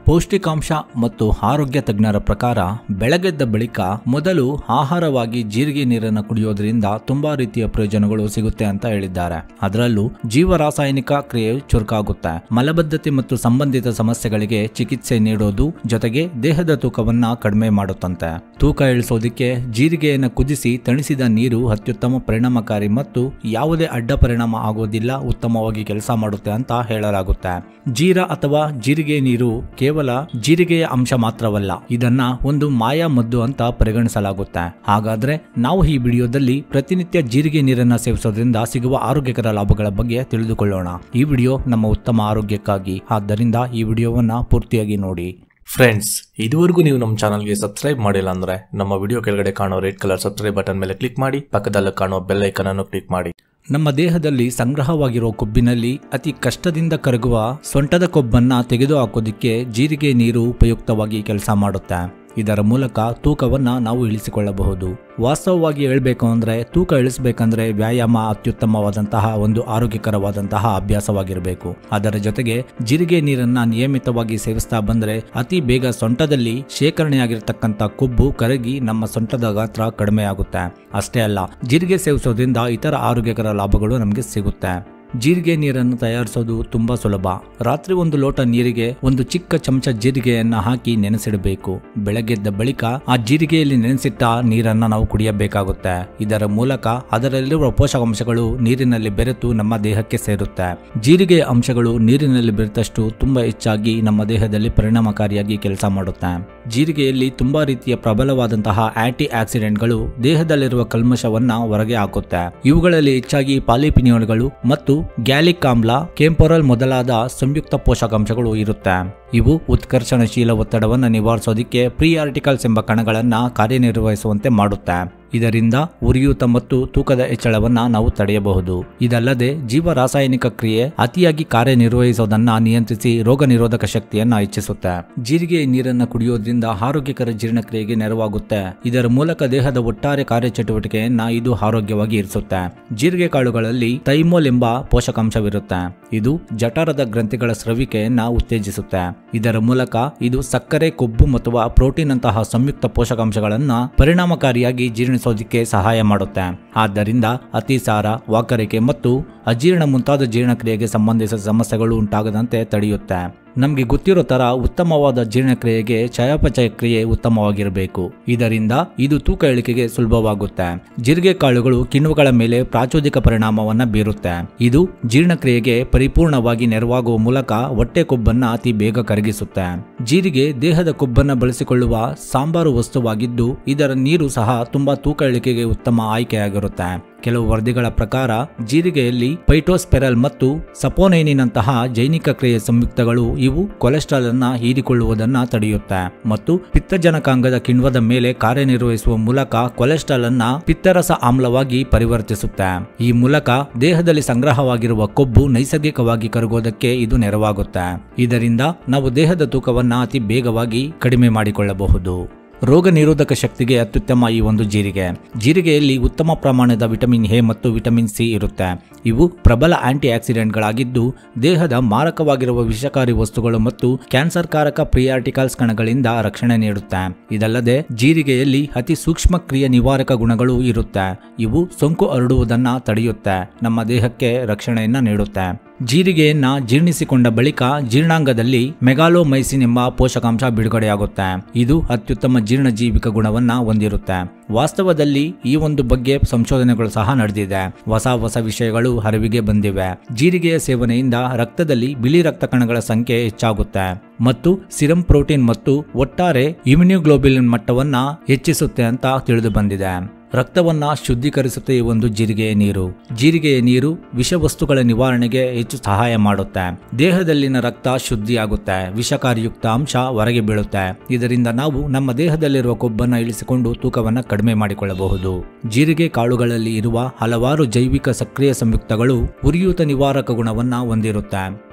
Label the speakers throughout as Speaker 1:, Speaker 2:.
Speaker 1: ಪೌಷ್ಟಿಕಾಂಶ ಮತ್ತು ಆರೋಗ್ಯ ತಜ್ಞರ ಪ್ರಕಾರ ಬೆಳಗೆದ್ದ ಬಳಿಕ ಮೊದಲು ಆಹಾರವಾಗಿ ಜೀರಿಗೆ ನೀರನ್ನು ಕುಡಿಯೋದ್ರಿಂದ ತುಂಬಾ ರೀತಿಯ ಪ್ರಯೋಜನಗಳು ಸಿಗುತ್ತೆ ಅಂತ ಹೇಳಿದ್ದಾರೆ ಅದರಲ್ಲೂ ಜೀವರಾಸಾಯನಿಕ ಕ್ರಿಯೆ ಚುರುಕಾಗುತ್ತೆ ಮಲಬದ್ಧತೆ ಮತ್ತು ಸಂಬಂಧಿತ ಸಮಸ್ಯೆಗಳಿಗೆ ಚಿಕಿತ್ಸೆ ನೀಡೋದು ಜೊತೆಗೆ ದೇಹದ ತೂಕವನ್ನ ಕಡಿಮೆ ಮಾಡುತ್ತಂತೆ ತೂಕ ಇಳಿಸೋದಿಕ್ಕೆ ಜೀರಿಗೆಯನ್ನು ಕುದಿಸಿ ತಣಿಸಿದ ನೀರು ಅತ್ಯುತ್ತಮ ಪರಿಣಾಮಕಾರಿ ಮತ್ತು ಯಾವುದೇ ಅಡ್ಡ ಪರಿಣಾಮ ಆಗೋದಿಲ್ಲ ಉತ್ತಮವಾಗಿ ಕೆಲಸ ಮಾಡುತ್ತೆ ಅಂತ ಹೇಳಲಾಗುತ್ತೆ ಜೀರ ಅಥವಾ ಜೀರಿಗೆ ನೀರು ಕೇವಲ ಜೀರಿಗೆಯ ಅಂಶ ಮಾತ್ರವಲ್ಲ ಇದನ್ನ ಒಂದು ಮಾಯಾ ಮದ್ದು ಅಂತ ಪರಿಗಣಿಸಲಾಗುತ್ತೆ ಹಾಗಾದ್ರೆ ನಾವು ಈ ವಿಡಿಯೋದಲ್ಲಿ ಪ್ರತಿನಿತ್ಯ ಜೀರಿಗೆ ನೀರನ್ನ ಸೇವಿಸೋದ್ರಿಂದ ಸಿಗುವ ಆರೋಗ್ಯಕರ ಲಾಭಗಳ ಬಗ್ಗೆ ತಿಳಿದುಕೊಳ್ಳೋಣ ಈ ವಿಡಿಯೋ ನಮ್ಮ ಉತ್ತಮ ಆರೋಗ್ಯಕ್ಕಾಗಿ ಆದ್ದರಿಂದ ಈ ವಿಡಿಯೋವನ್ನ ಪೂರ್ತಿಯಾಗಿ ನೋಡಿ
Speaker 2: ಫ್ರೆಂಡ್ಸ್ ಇದುವರೆಗೂ ನೀವು ನಮ್ಮ ಚಾನಲ್ಗೆ ಸಬ್ಸ್ಕ್ರೈಬ್ ಮಾಡಿಲ್ಲ ಅಂದ್ರೆ ನಮ್ಮ ವಿಡಿಯೋ ಕೆಳಗಡೆ ಕಾಣೋ ರೆಡ್ ಕಲರ್ ಸಬ್ಸ್ಕ್ರೈಬ್ ಬಟನ್ ಮೇಲೆ ಕ್ಲಿಕ್ ಮಾಡಿ ಪಕ್ಕದಲ್ಲಿ ಕಾಣೋ ಬೆಲ್ ಐಕನ್ ಅನ್ನು ಕ್ಲಿಕ್ ಮಾಡಿ
Speaker 1: ನಮ್ಮ ದೇಹದಲ್ಲಿ ಸಂಗ್ರಹವಾಗಿರುವ ಕೊಬ್ಬಿನಲ್ಲಿ ಅತಿ ಕಷ್ಟದಿಂದ ಕರಗುವ ಸೊಂಟದ ಕೊಬ್ಬನ್ನ ತೆಗೆದುಹಾಕೋದಿಕ್ಕೆ ಜೀರಿಗೆ ನೀರು ಉಪಯುಕ್ತವಾಗಿ ಕೆಲಸ ಮಾಡುತ್ತೆ ಇದರ ಮೂಲಕ ತೂಕವನ್ನ ನಾವು ಇಳಿಸಿಕೊಳ್ಳಬಹುದು ವಾಸ್ತವವಾಗಿ ಹೇಳಬೇಕು ಅಂದ್ರೆ ತೂಕ ಇಳಿಸಬೇಕಂದ್ರೆ ವ್ಯಾಯಾಮ ಅತ್ಯುತ್ತಮವಾದಂತಹ ಒಂದು ಆರೋಗ್ಯಕರವಾದಂತಹ ಅಭ್ಯಾಸವಾಗಿರಬೇಕು ಅದರ ಜೊತೆಗೆ ಜೀರಿಗೆ ನೀರನ್ನ ನಿಯಮಿತವಾಗಿ ಸೇವಿಸ್ತಾ ಬಂದ್ರೆ ಅತಿ ಬೇಗ ಸೊಂಟದಲ್ಲಿ ಶೇಖರಣೆಯಾಗಿರ್ತಕ್ಕಂಥ ಕೊಬ್ಬು ಕರಗಿ ನಮ್ಮ ಸೊಂಟದ ಗಾತ್ರ ಕಡಿಮೆ ಆಗುತ್ತೆ ಅಷ್ಟೇ ಅಲ್ಲ ಜೀರಿಗೆ ಸೇವಿಸೋದ್ರಿಂದ ಇತರ ಆರೋಗ್ಯಕರ ಲಾಭಗಳು ನಮಗೆ ಸಿಗುತ್ತೆ ಜೀರಿಗೆ ನೀರನ್ನು ತಯಾರಿಸೋದು ತುಂಬಾ ಸುಲಭ ರಾತ್ರಿ ಒಂದು ಲೋಟ ನೀರಿಗೆ ಒಂದು ಚಿಕ್ಕ ಚಮಚ ಜೀರಿಗೆಯನ್ನ ಹಾಕಿ ನೆನೆಸಿಡಬೇಕು ಬೆಳಗ್ಗೆದ್ದ ಬಳಿಕ ಆ ಜೀರಿಗೆಯಲ್ಲಿ ನೆನೆಸಿಟ್ಟ ನೀರನ್ನ ನಾವು ಕುಡಿಯಬೇಕಾಗುತ್ತೆ ಇದರ ಮೂಲಕ ಅದರಲ್ಲಿರುವ ಪೋಷಕಾಂಶಗಳು ನೀರಿನಲ್ಲಿ ಬೆರೆತು ನಮ್ಮ ದೇಹಕ್ಕೆ ಸೇರುತ್ತೆ ಜೀರಿಗೆಯ ಅಂಶಗಳು ನೀರಿನಲ್ಲಿ ಬೆರೆತಷ್ಟು ತುಂಬಾ ಹೆಚ್ಚಾಗಿ ನಮ್ಮ ದೇಹದಲ್ಲಿ ಪರಿಣಾಮಕಾರಿಯಾಗಿ ಕೆಲಸ ಮಾಡುತ್ತೆ ಜೀರಿಗೆಯಲ್ಲಿ ತುಂಬಾ ರೀತಿಯ ಪ್ರಬಲವಾದಂತಹ ಆಂಟಿ ಆಕ್ಸಿಡೆಂಟ್ಗಳು ದೇಹದಲ್ಲಿರುವ ಕಲ್ಮಶವನ್ನ ಹೊರಗೆ ಹಾಕುತ್ತೆ ಇವುಗಳಲ್ಲಿ ಹೆಚ್ಚಾಗಿ ಪಾಲಿಪಿನಿಯೋಲ್ಗಳು ಮತ್ತು ಗ್ಯಾಲಿಕ್ ಆಮ್ಲ ಕೆಂಪೊರಲ್ ಮೊದಲಾದ ಸಂಯುಕ್ತ ಪೋಷಕಾಂಶಗಳು ಇರುತ್ತೆ ಇವು ಉತ್ಕರ್ಷಣಶೀಲ ಒತ್ತಡವನ್ನು ನಿವಾರಿಸೋದಕ್ಕೆ ಪ್ರೀ ಆರ್ಟಿಕಲ್ಸ್ ಎಂಬ ಕಣಗಳನ್ನ ಕಾರ್ಯನಿರ್ವಹಿಸುವಂತೆ ಮಾಡುತ್ತೆ ಇದರಿಂದ ಉರಿಯೂತ ಮತ್ತು ತೂಕದ ಹೆಚ್ಚಳವನ್ನ ನಾವು ತಡೆಯಬಹುದು ಇದಲ್ಲದೆ ಜೀವ ರಾಸಾಯನಿಕ ಕ್ರಿಯೆ ಅತಿಯಾಗಿ ಕಾರ್ಯನಿರ್ವಹಿಸೋದನ್ನ ನಿಯಂತ್ರಿಸಿ ರೋಗ ನಿರೋಧಕ ಶಕ್ತಿಯನ್ನ ಹೆಚ್ಚಿಸುತ್ತೆ ಜೀರಿಗೆ ನೀರನ್ನ ಕುಡಿಯೋದ್ರಿಂದ ಆರೋಗ್ಯಕರ ಜೀರ್ಣಕ್ರಿಯೆಗೆ ನೆರವಾಗುತ್ತೆ ಇದರ ಮೂಲಕ ದೇಹದ ಒಟ್ಟಾರೆ ಕಾರ್ಯಚಟುವಟಿಕೆಯನ್ನ ಇದು ಆರೋಗ್ಯವಾಗಿ ಇರಿಸುತ್ತೆ ಜೀರಿಗೆ ಕಾಳುಗಳಲ್ಲಿ ಥೈಮೋಲ್ ಎಂಬ ಪೋಷಕಾಂಶವಿರುತ್ತೆ ಇದು ಜಠರದ ಗ್ರಂಥಿಗಳ ಸ್ರವಿಕೆಯನ್ನ ಉತ್ತೇಜಿಸುತ್ತೆ ಇದರ ಮೂಲಕ ಇದು ಸಕ್ಕರೆ ಕೊಬ್ಬು ಅಥವಾ ಪ್ರೋಟೀನ್ ಅಂತಹ ಸಂಯುಕ್ತ ಪೋಷಕಾಂಶಗಳನ್ನ ಪರಿಣಾಮಕಾರಿಯಾಗಿ ಜೀರ್ಣಿಸೋದಕ್ಕೆ ಸಹಾಯ ಮಾಡುತ್ತೆ ಆದ್ದರಿಂದ ಅತಿಸಾರ ವಾಕರಿಕೆ ಮತ್ತು ಅಜೀರ್ಣ ಮುಂತಾದ ಜೀರ್ಣಕ್ರಿಯೆಗೆ ಸಂಬಂಧಿಸಿದ ಸಮಸ್ಯೆಗಳು ಉಂಟಾಗದಂತೆ ತಡೆಯುತ್ತೆ ನಮಗೆ ಗೊತ್ತಿರೋ ತರ ಉತ್ತಮವಾದ ಜೀರ್ಣಕ್ರಿಯೆಗೆ ಚಯಾಪಚಯ ಕ್ರಿಯೆ ಉತ್ತಮವಾಗಿರಬೇಕು ಇದರಿಂದ ಇದು ತೂಕ ಇಳಿಕೆಗೆ ಸುಲಭವಾಗುತ್ತೆ ಜೀರಿಗೆ ಕಾಳುಗಳು ಕಿಣ್ವಗಳ ಮೇಲೆ ಪ್ರಾಚೋದಿಕ ಪರಿಣಾಮವನ್ನ ಬೀರುತ್ತೆ ಇದು ಜೀರ್ಣಕ್ರಿಯೆಗೆ ಪರಿಪೂರ್ಣವಾಗಿ ನೆರವಾಗುವ ಮೂಲಕ ಹೊಟ್ಟೆ ಕೊಬ್ಬನ್ನ ಅತಿ ಬೇಗ ಕರಗಿಸುತ್ತೆ ಜೀರಿಗೆ ದೇಹದ ಕೊಬ್ಬನ್ನ ಬಳಸಿಕೊಳ್ಳುವ ಸಾಂಬಾರು ವಸ್ತುವಾಗಿದ್ದು ಇದರ ನೀರು ಸಹ ತುಂಬಾ ತೂಕ ಇಳಿಕೆಗೆ ಉತ್ತಮ ಆಯ್ಕೆಯಾಗಿರುತ್ತೆ ಕೆಲವು ವರದಿಗಳ ಪ್ರಕಾರ ಜೀರಿಗೆಯಲ್ಲಿ ಪೈಟೋಸ್ಪೆರಲ್ ಮತ್ತು ಸಪೋನೈನಿನಂತಹ ಜೈನಿಕ ಕ್ರಿಯೆ ಸಂಯುಕ್ತಗಳು ಇವು ಕೊಲೆಸ್ಟ್ರಾಲ್ ಅನ್ನ ಹೀರಿಕೊಳ್ಳುವುದನ್ನ ತಡೆಯುತ್ತೆ ಮತ್ತು ಪಿತ್ತಜನಕಾಂಗದ ಕಿಣ್ವದ ಮೇಲೆ ಕಾರ್ಯನಿರ್ವಹಿಸುವ ಮೂಲಕ ಕೊಲೆಸ್ಟ್ರಾಲ್ ಅನ್ನ ಪಿತ್ತರಸ ಆಮ್ಲವಾಗಿ ಪರಿವರ್ತಿಸುತ್ತೆ ಈ ಮೂಲಕ ದೇಹದಲ್ಲಿ ಸಂಗ್ರಹವಾಗಿರುವ ಕೊಬ್ಬು ನೈಸರ್ಗಿಕವಾಗಿ ಕರಗೋದಕ್ಕೆ ಇದು ನೆರವಾಗುತ್ತೆ ಇದರಿಂದ ನಾವು ದೇಹದ ತೂಕವನ್ನ ಅತಿ ಬೇಗವಾಗಿ ಕಡಿಮೆ ಮಾಡಿಕೊಳ್ಳಬಹುದು ರೋಗ ನಿರೋಧಕ ಶಕ್ತಿಗೆ ಅತ್ಯುತ್ತಮ ಈ ಒಂದು ಜೀರಿಗೆ ಜೀರಿಗೆಯಲ್ಲಿ ಉತ್ತಮ ಪ್ರಮಾಣದ ವಿಟಮಿನ್ ಎ ಮತ್ತು ವಿಟಮಿನ್ ಸಿ ಇರುತ್ತೆ ಇವು ಪ್ರಬಲ ಆಂಟಿ ಆಕ್ಸಿಡೆಂಟ್ಗಳಾಗಿದ್ದು ದೇಹದ ಮಾರಕವಾಗಿರುವ ವಿಷಕಾರಿ ವಸ್ತುಗಳು ಮತ್ತು ಕ್ಯಾನ್ಸರ್ ಕಾರಕ ಪ್ರಿಯಾರ್ಟಿಕಲ್ಸ್ ಕಣಗಳಿಂದ ರಕ್ಷಣೆ ನೀಡುತ್ತೆ ಇದಲ್ಲದೆ ಜೀರಿಗೆಯಲ್ಲಿ ಅತಿ ಸೂಕ್ಷ್ಮ ಕ್ರಿಯೆ ನಿವಾರಕ ಗುಣಗಳು ಇರುತ್ತೆ ಇವು ಸೋಂಕು ಹರಡುವುದನ್ನ ತಡೆಯುತ್ತೆ ನಮ್ಮ ದೇಹಕ್ಕೆ ರಕ್ಷಣೆಯನ್ನ ನೀಡುತ್ತೆ ಜೀರಿಗೆಯನ್ನ ಜೀರ್ಣಿಸಿಕೊಂಡ ಬಳಿಕ ಜೀರ್ಣಾಂಗದಲ್ಲಿ ಮೆಗಾಲೋಮೈಸಿನ್ ಎಂಬ ಪೋಷಕಾಂಶ ಬಿಡುಗಡೆಯಾಗುತ್ತೆ ಇದು ಅತ್ಯುತ್ತಮ ಜೀರ್ಣಜೀವಿಕ ಗುಣವನ್ನ ಹೊಂದಿರುತ್ತೆ ವಾಸ್ತವದಲ್ಲಿ ಈ ಒಂದು ಬಗ್ಗೆ ಸಂಶೋಧನೆಗಳು ಸಹ ನಡೆದಿದೆ ಹೊಸ ಹೊಸ ವಿಷಯಗಳು ಹರಿವಿಗೆ ಬಂದಿವೆ ಜೀರಿಗೆಯ ಸೇವನೆಯಿಂದ ರಕ್ತದಲ್ಲಿ ಬಿಳಿ ರಕ್ತ ಕಣಗಳ ಸಂಖ್ಯೆ ಹೆಚ್ಚಾಗುತ್ತೆ ಮತ್ತು ಸಿರಂ ಪ್ರೋಟೀನ್ ಮತ್ತು ಒಟ್ಟಾರೆ ಇಮ್ಯುನಿಗ್ಲೋಬಿಲಿನ್ ಮಟ್ಟವನ್ನ ಹೆಚ್ಚಿಸುತ್ತೆ ಅಂತ ತಿಳಿದು ಬಂದಿದೆ ರಕ್ತವನ್ನ ಶುದ್ಧೀಕರಿಸುತ್ತೆ ಈ ಒಂದು ಜೀರಿಗೆಯ ನೀರು ಜೀರಿಗೆಯ ನೀರು ವಿಷವಸ್ತುಗಳ ನಿವಾರಣೆಗೆ ಹೆಚ್ಚು ಸಹಾಯ ಮಾಡುತ್ತೆ ದೇಹದಲ್ಲಿನ ರಕ್ತ ಶುದ್ಧಿಯಾಗುತ್ತೆ ವಿಷಕಾರಿಯುಕ್ತ ಅಂಶ ಹೊರಗೆ ಬೀಳುತ್ತೆ ಇದರಿಂದ ನಾವು ನಮ್ಮ ದೇಹದಲ್ಲಿರುವ ಕೊಬ್ಬನ್ನ ಇಳಿಸಿಕೊಂಡು ತೂಕವನ್ನ ಕಡಿಮೆ ಮಾಡಿಕೊಳ್ಳಬಹುದು ಜೀರಿಗೆ ಕಾಳುಗಳಲ್ಲಿ ಇರುವ ಹಲವಾರು ಜೈವಿಕ ಸಕ್ರಿಯ ಸಂಯುಕ್ತಗಳು ಉರಿಯೂತ ನಿವಾರಕ ಗುಣವನ್ನ ಹೊಂದಿರುತ್ತೆ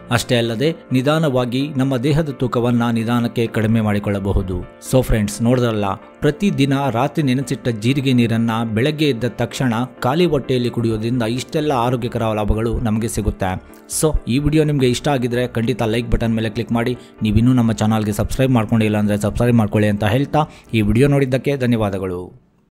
Speaker 1: ಅಷ್ಟೇ ಅಲ್ಲದೆ ನಿಧಾನವಾಗಿ ನಮ್ಮ ದೇಹದ ತೂಕವನ್ನ ನಿಧಾನಕ್ಕೆ ಕಡಿಮೆ ಮಾಡಿಕೊಳ್ಳಬಹುದು ಸೊ ಫ್ರೆಂಡ್ಸ್ ನೋಡಿದ್ರಲ್ಲ ಪ್ರತಿದಿನ ರಾತ್ರಿ ನೆನೆಸಿಟ್ಟ ಜೀರಿಗೆ ನೀರನ್ನ ಬೆಳಗ್ಗೆ ಎದ್ದ ತಕ್ಷಣ ಖಾಲಿ ಹೊಟ್ಟೆಯಲ್ಲಿ ಕುಡಿಯೋದ್ರಿಂದ ಇಷ್ಟೆಲ್ಲ ಆರೋಗ್ಯಕರ ಲಾಭಗಳು ನಮಗೆ ಸಿಗುತ್ತೆ ಸೊ ಈ ವಿಡಿಯೋ ನಿಮಗೆ ಇಷ್ಟ ಆಗಿದ್ರೆ ಖಂಡಿತ ಲೈಕ್ ಬಟನ್ ಮೇಲೆ ಕ್ಲಿಕ್ ಮಾಡಿ ನೀವಿನ್ನೂ ನಮ್ಮ ಚಾನಲ್ಗೆ ಸಬ್ಸ್ಕ್ರೈಬ್ ಮಾಡ್ಕೊಂಡಿಲ್ಲ ಅಂದರೆ ಸಬ್ಸ್ಕ್ರೈಬ್ ಮಾಡ್ಕೊಳ್ಳಿ ಅಂತ ಹೇಳ್ತಾ ಈ ವಿಡಿಯೋ ನೋಡಿದ್ದಕ್ಕೆ ಧನ್ಯವಾದಗಳು